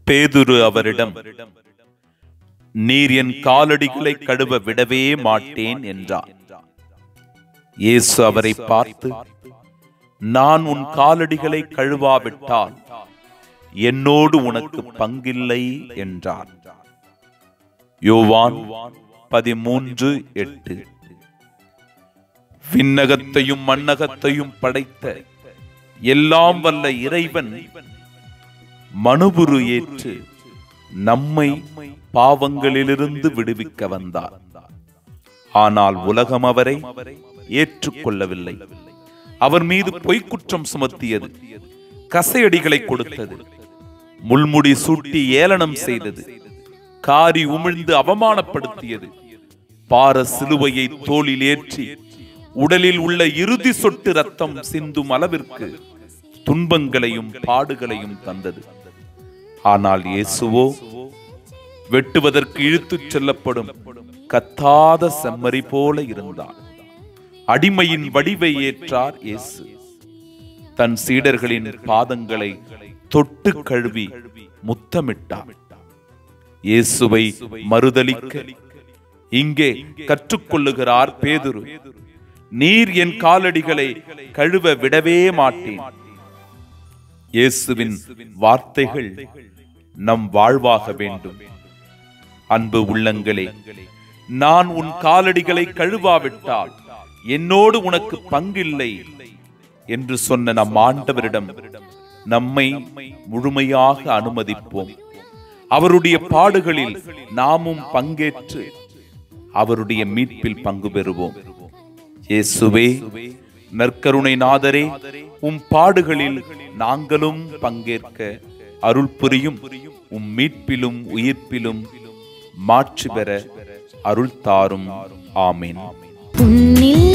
பேதுரு அவரிடம் நீர் என் காலடிகளை கழுவ விடவே மாட்டேன் என்றார் இயேசு அவரை பார்த்து நான் உன் காலடிகளை கழுவாவிட்டால் என்னோடு உனக்கு பங்கில்லை என்றார் யோவான் பதிமூன்று எட்டு விண்ணகத்தையும் மண்ணகத்தையும் படைத்த எல்லாம் வல்ல இறைவன் மனுபுரு ஏற்று நம்மை பாவங்களிலிருந்து விடுவிக்க வந்தார் ஆனால் உலகம் அவரை ஏற்றுக்கொள்ளவில்லை அவர் மீது பொய்க்குற்றம் சுமத்தியது கசையடிகளை கொடுத்தது முள்முடி சூட்டி ஏளனம் செய்தது காரி உமிழ்ந்து அவமானப்படுத்தியது பார சிலுவையை தோளில் ஏற்றி உடலில் உள்ள இறுதி சொட்டு ரத்தம் சிந்தும் அளவிற்கு துன்பங்களையும் பாடுகளையும் தந்தது ஆனால் இயேசுவோ வெட்டுவதற்கு இழுத்துச் செல்லப்படும் கத்தாத செம்மறி போல இருந்தார் அடிமையின் வடிவை ஏற்றார் இயேசு தன் சீடர்களின் பாதங்களை தொட்டு கழுவி முத்தமிட்டார் இயேசுவை மறுதலிக்க இங்கே கற்றுக்கொள்ளுகிறார் பேதுரு நீர் என் காலடிகளை கழுவ விடவே மாட்டேன் இயேசுவின் வார்த்தைகள் நம் வாழ்வாக வேண்டும் அன்பு உள்ளங்களே நான் உன் காலடிகளை கழுவாவிட்டால் என்னோடு உனக்கு பங்கில்லை என்று சொன்ன நம் ஆண்டவரிடம் நம்மை முழுமையாக அனுமதிப்போம் அவருடைய பாடுகளில் நாமும் பங்கேற்று அவருடைய மீட்பில் பங்கு பெறுவோம் இயேசுவே நற்கருணை நாதரே உம் பாடுகளில் நாங்களும் பங்கேற்க அருள் புரியும் உம் மீட்பிலும் உயிர்ப்பிலும் மாற்றி பெற அருள் தாரும் ஆமீன் உன்னில்